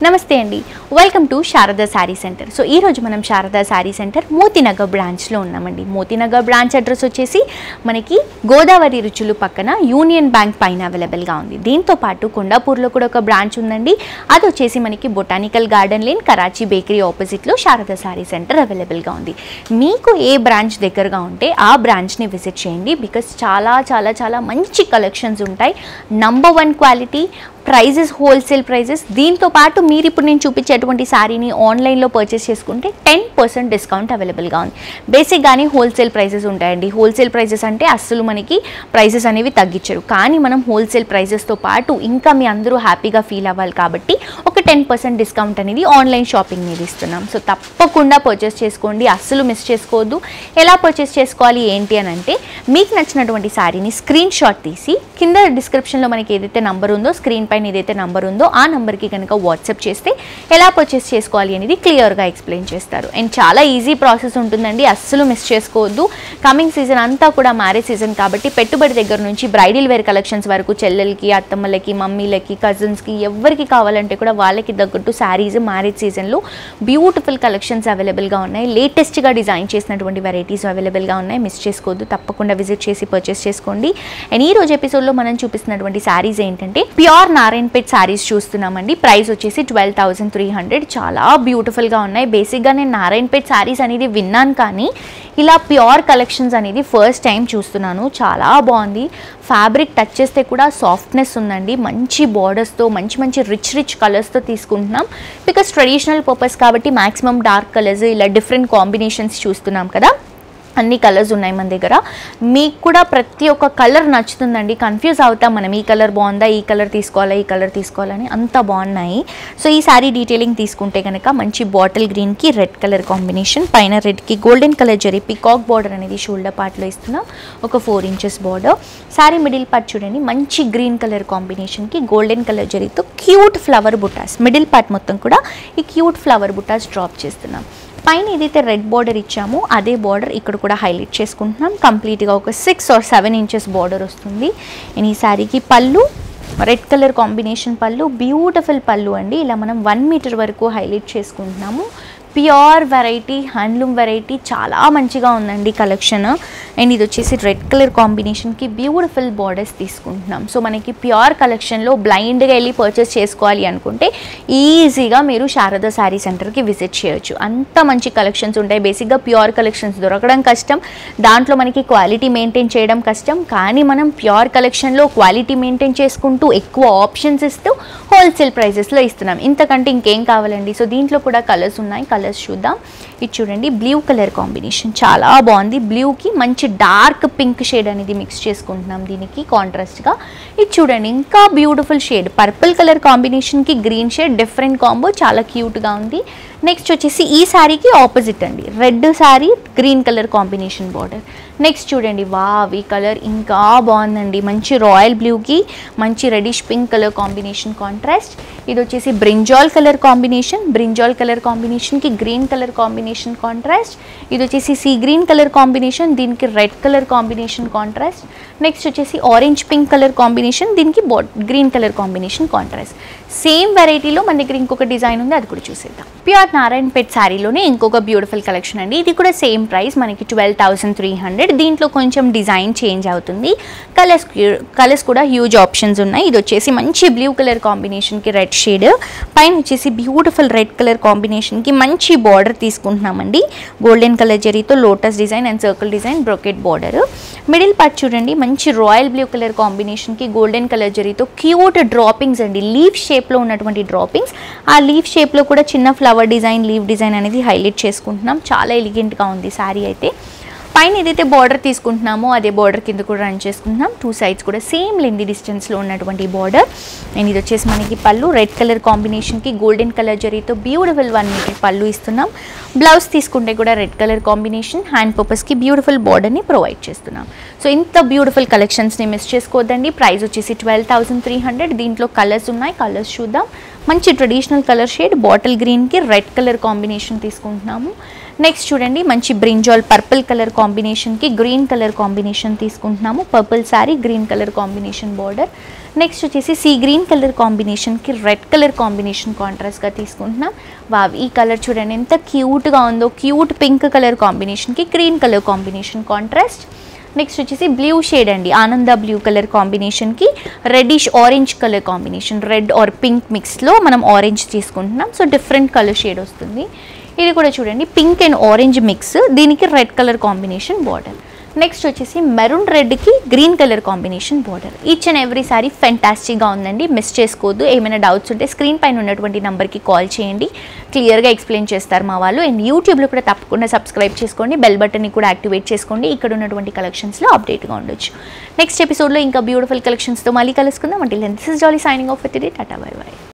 నమస్తే అండి welcome to Sharada sari centre so ఈ రోజు మనం శారదా శారీ సెంటర్ మోతీనగర్ బ్రాంచ్లో ఉన్నామండి మోతీనగర్ బ్రాంచ్ అడ్రస్ వచ్చేసి మనకి గోదావరి రుచులు పక్కన యూనియన్ బ్యాంక్ పైన అవైలబుల్గా ఉంది దీంతో పాటు కొండాపూర్లో కూడా ఒక బ్రాంచ్ ఉందండి అది వచ్చేసి మనకి botanical garden lane Karachi bakery ఆపోజిట్లో శారదా శారీ సెంటర్ అవైలబుల్గా ఉంది మీకు ఏ బ్రాంచ్ దగ్గరగా ఉంటే ఆ బ్రాంచ్ని విజిట్ చేయండి బికాస్ చాలా చాలా చాలా మంచి కలెక్షన్స్ ఉంటాయి number one quality prices wholesale prices దీంతో పాటు మీరు ఇప్పుడు నేను చూపించేటువంటి శారీని ఆన్లైన్లో పర్చేస్ చేసుకుంటే టెన్ పర్సెంట్ డిస్కౌంట్ అవైలబుల్గా ఉంది బేసిక్గానే హోల్సేల్ ప్రైజెస్ ఉంటాయండి హోల్సేల్ ప్రైజెస్ అంటే అస్సలు మనకి ప్రైజెస్ అనేవి తగ్గించరు కానీ మనం హోల్సేల్ ప్రైజెస్తో పాటు ఇంకా మీ అందరూ హ్యాపీగా ఫీల్ అవ్వాలి కాబట్టి ఒక టెన్ పర్సెంట్ డిస్కౌంట్ అనేది ఆన్లైన్ షాపింగ్ మీద ఇస్తున్నాం సో తప్పకుండా పర్చేస్ చేసుకోండి అస్సలు మిస్ చేసుకోవద్దు ఎలా పర్చేస్ చేసుకోవాలి ఏంటి అని అంటే మీకు నచ్చినటువంటి శారీని స్క్రీన్ షాట్ తీసి కింద డిస్క్రిప్షన్లో మనకి ఏదైతే నంబర్ ఉందో స్క్రీన్ పైన ఏదైతే నంబర్ ఉందో ఆ నెంబర్కి కనుక వాట్సాప్ చేస్తే ఎలా పర్చేస్ చేసుకోవాలి అనేది క్లియర్గా ఎక్స్ప్లెయిన్ చేస్తారు అండ్ చాలా ఈజీ ప్రాసెస్ ఉంటుందండి అస్సలు మిస్ చేసుకోవద్దు కమింగ్ సీజన్ అంతా కూడా మ్యారేజ్ సీజన్ కాబట్టి పెట్టుబడి దగ్గర నుంచి బ్రైడల్ వేర్ కలెక్షన్స్ వరకు చెల్లెలకి అత్తమ్మలకి మమ్మీలకి కజిన్స్కి ఎవరికి కావాలంటే కూడా వాళ్ళకి తగ్గట్టు శారీస్ మ్యారేజ్ సీజన్లో బ్యూటిఫుల్ కలెక్షన్స్ అవైలబుల్గా ఉన్నాయి లేటెస్ట్గా డిజైన్ చేసినటువంటి వెరైటీస్ అవైలబుల్గా ఉన్నాయి మిస్ చేసుకోవద్దు తప్పకుండా విజిట్ చేసి పర్చేస్ చేసుకోండి అండ్ ఈ రోజు ఎపిసోడ్లో మనం చూపిస్తున్నటువంటి శారీస్ ఏంటంటే ప్యూర్ నారాయణపేట్ శారీస్ చూస్తున్నామండి ప్రైస్ వచ్చేసి ట్వెల్వ్ థౌసండ్ త్రీ హండ్రెడ్ చాలా బ్యూటిఫుల్గా ఉన్నాయి బేసిక్గా నేను నారాయణపేట్ శారీస్ అనేది విన్నాను కానీ ఇలా ప్యూర్ కలెక్షన్స్ అనేది ఫస్ట్ టైం చూస్తున్నాను చాలా బాగుంది ఫ్యాబ్రిక్ టచ్ చేస్తే కూడా సాఫ్ట్నెస్ ఉందండి మంచి బార్డర్స్తో మంచి మంచి రిచ్ రిచ్ కలర్స్తో తీసుకుంటున్నాం బికాస్ ట్రెడిషనల్ పర్పస్ కాబట్టి మాక్సిమం డార్క్ కలర్స్ ఇలా డిఫరెంట్ కాంబినేషన్స్ చూస్తున్నాం కదా అన్ని కలర్స్ ఉన్నాయి మన దగ్గర మీకు కూడా ప్రతి ఒక్క కలర్ నచ్చుతుందండి కన్ఫ్యూజ్ అవుతాం మనం ఈ కలర్ బాగుందా ఈ కలర్ తీసుకోవాలా ఈ కలర్ తీసుకోవాలని అంత బాగున్నాయి సో ఈ సారీ డీటెయిలింగ్ తీసుకుంటే కనుక మంచి బాటిల్ గ్రీన్కి రెడ్ కలర్ కాంబినేషన్ పైన రెడ్కి golden colour zari peacock border అనేది షోల్డర్ పార్ట్లో ఇస్తున్నాం ఒక four inches border sari middle part చూడండి మంచి గ్రీన్ కలర్ కాంబినేషన్కి గోల్డెన్ కలర్ జరీతో cute flower butas middle part మొత్తం కూడా ఈ క్యూట్ ఫ్లవర్ బుటాస్ డ్రాప్ చేస్తున్నాం పైన ఏదైతే రెడ్ బార్డర్ ఇచ్చామో అదే బార్డర్ ఇక్కడ కూడా హైలైట్ చేసుకుంటున్నాం కంప్లీట్గా ఒక six or seven inches border వస్తుంది అండ్ ఈ శారీకి pallu red colour combination pallu beautiful pallu అండి ఇలా మనం వన్ మీటర్ వరకు హైలైట్ చేసుకుంటున్నాము ప్యూర్ వెరైటీ హ్యాండ్లూమ్ వెరైటీ చాలా మంచిగా ఉందండి కలెక్షన్ అండ్ ఇది వచ్చేసి రెడ్ కలర్ కాంబినేషన్కి బ్యూటిఫుల్ బార్డర్స్ తీసుకుంటున్నాం సో మనకి ప్యూర్ కలెక్షన్లో బ్లైండ్గా వెళ్ళి పర్చేస్ చేసుకోవాలి అనుకుంటే ఈజీగా మీరు శారదా శారీ సెంటర్కి విజిట్ చేయొచ్చు అంత మంచి కలెక్షన్స్ ఉంటాయి బేసిక్గా ప్యూర్ కలెక్షన్స్ దొరకడం కష్టం దాంట్లో మనకి క్వాలిటీ మెయింటైన్ చేయడం కష్టం కానీ మనం ప్యూర్ కలెక్షన్లో క్వాలిటీ మెయింటైన్ చేసుకుంటూ ఎక్కువ ఆప్షన్స్ ఇస్తూ హోల్సేల్ ప్రైజెస్లో ఇస్తున్నాం ఇంతకంటే ఇంకేం కావాలండి సో దీంట్లో కూడా కలర్స్ ఉన్నాయి కలర్స్ చూద్దాం ఇది చూడండి బ్లూ కలర్ కాంబినేషన్ చాలా బాగుంది బ్లూకి మంచి డార్క్ పింక్ షేడ్ అనేది మిక్స్ చేసుకుంటున్నాం దీనికి కాంట్రాస్ట్గా ఇది చూడండి ఇంకా బ్యూటిఫుల్ షేడ్ పర్పుల్ కలర్ కాంబినేషన్కి గ్రీన్ షేడ్ డిఫరెంట్ కాంబో చాలా క్యూట్గా ఉంది నెక్స్ట్ వచ్చేసి ఈ శారీకి ఆపోజిట్ అండి red sari green colour combination border next చూడండి వావ్ ఈ కలర్ ఇంకా బాగుందండి మంచి రాయల్ బ్లూకి మంచి reddish pink colour combination contrast ఇది వచ్చేసి brinjal colour combination brinjal colour కాంబినేషన్కి గ్రీన్ కలర్ కాంబినేషన్ కాంట్రాస్ట్ ఇది వచ్చేసి సీ గ్రీన్ కలర్ కాంబినేషన్ దీనికి red colour combination contrast next వచ్చేసి ఆరెంజ్ పింక్ కలర్ కాంబినేషన్ దీనికి బా green colour combination contrast same వెరైటీలో మన దగ్గర ఇంకొక డిజైన్ ఉంది అది కూడా చూసేద్దాం ప్యూర్ నారాయణపేట్ శారీలోనే ఇంకొక బ్యూటిఫుల్ కలెక్షన్ అండి ఇది కూడా సేమ్ ప్రైస్ మనకి ట్వెల్వ్ థౌసండ్ త్రీ హండ్రెడ్ దీంట్లో కొంచెం డిజైన్ చేంజ్ అవుతుంది కలర్స్ కలర్స్ కూడా హ్యూజ్ ఆప్షన్స్ ఉన్నాయి ఇది వచ్చేసి మంచి బ్లూ కలర్ కాంబినేషన్కి రెడ్ షేడ్ పైన వచ్చేసి బ్యూటిఫుల్ రెడ్ కలర్ కాంబినేషన్కి మంచి బార్డర్ తీసుకుంటున్నామండి గోల్డెన్ కలర్ జరీతో lotus design and circle design brocade border middle part చూడండి మంచి రాయల్ బ్లూ కలర్ కాంబినేషన్కి గోల్డెన్ కలర్ జరీతో క్యూట్ డ్రాపింగ్స్ అండి లీఫ్ షేప్లో ఉన్నటువంటి డ్రాపింగ్స్ ఆ లీఫ్ షేప్లో కూడా చిన్న ఫ్లవర్ డిజైన్ లీవ్ డిజైన్ అనేది హైలైట్ చేసుకుంటున్నాం చాలా ఎలిగెంట్గా ఉంది శారీ అయితే పైన ఏదైతే బార్డర్ తీసుకుంటున్నామో అదే బార్డర్ కింద కూడా రన్ చేసుకుంటున్నాం టూ సైడ్స్ కూడా సేమ్ లెంది డిస్టెన్స్లో ఉన్నటువంటి బార్డర్ అండ్ ఇది వచ్చేసి మనకి పళ్ళు రెడ్ కలర్ కాంబినేషన్కి గోల్డెన్ కలర్ జరీతో బ్యూటిఫుల్ వన్ మీటర్ పళ్ళు ఇస్తున్నాం బ్లౌజ్ తీసుకుంటే కూడా రెడ్ కలర్ కాంబినేషన్ హ్యాండ్ పర్పస్కి బ్యూటిఫుల్ బార్డర్ని ప్రొవైడ్ చేస్తున్నాం సో ఇంత బ్యూటిఫుల్ కలెక్షన్స్ని మిస్ చేసుకోవద్దండి ప్రైస్ వచ్చేసి ట్వెల్వ్ థౌసండ్ త్రీ హండ్రెడ్ దీంట్లో కలర్స్ ఉన్నాయి కలర్స్ చూద్దాం మంచి ట్రెడిషనల్ కలర్ షేడ్ బాటిల్ గ్రీన్కి రెడ్ కలర్ కాంబినేషన్ తీసుకుంటున్నాము నెక్స్ట్ చూడండి మంచి బ్రింజాల్ పర్పుల్ కలర్ కాంబినేషన్కి గ్రీన్ కలర్ కాంబినేషన్ తీసుకుంటున్నాము purple sari green colour combination border next వచ్చేసి సీ గ్రీన్ కలర్ కాంబినేషన్కి రెడ్ కలర్ కాంబినేషన్ కాంట్రాస్ట్గా తీసుకుంటున్నాం వావ్ ఈ కలర్ చూడండి ఎంత క్యూట్గా ఉందో క్యూట్ పింక్ కలర్ కాంబినేషన్కి green colour combination contrast next వచ్చేసి బ్లూ షేడ్ అండి ఆనంద బ్లూ కలర్ కాంబినేషన్కి reddish orange colour combination red or pink మిక్స్లో మనం ఆరెంజ్ తీసుకుంటున్నాం సో డిఫరెంట్ కలర్ షేడ్ వస్తుంది ఇది కూడా చూడండి పింక్ అండ్ ఆరెంజ్ మిక్స్ దీనికి red colour combination border next వచ్చేసి మెరూన్ రెడ్కి green colour combination border each and every sari ఫెంటాస్టిక్గా ఉందండి మిస్ చేసుకోవద్దు ఏమైనా డౌట్స్ ఉంటే స్క్రీన్ పైన ఉన్నటువంటి నెంబర్కి కాల్ చేయండి క్లియర్గా ఎక్స్ప్లెయిన్ చేస్తారు మా వాళ్ళు అండ్ యూట్యూబ్లో కూడా తప్పకుండా సబ్స్క్రైబ్ చేసుకోండి బెల్ బటన్ని కూడా యాక్టివేట్ చేసుకోండి ఇక్కడ ఉన్నటువంటి కలెక్షన్స్లో అప్డేట్గా ఉండొచ్చు నెక్స్ట్ ఎపిసోడ్లో ఇంకా బ్యూటిఫుల్ కలెక్షన్స్తో మళ్ళీ కలుసుకుందాం అంటే this is Jolly signing off with tata bye by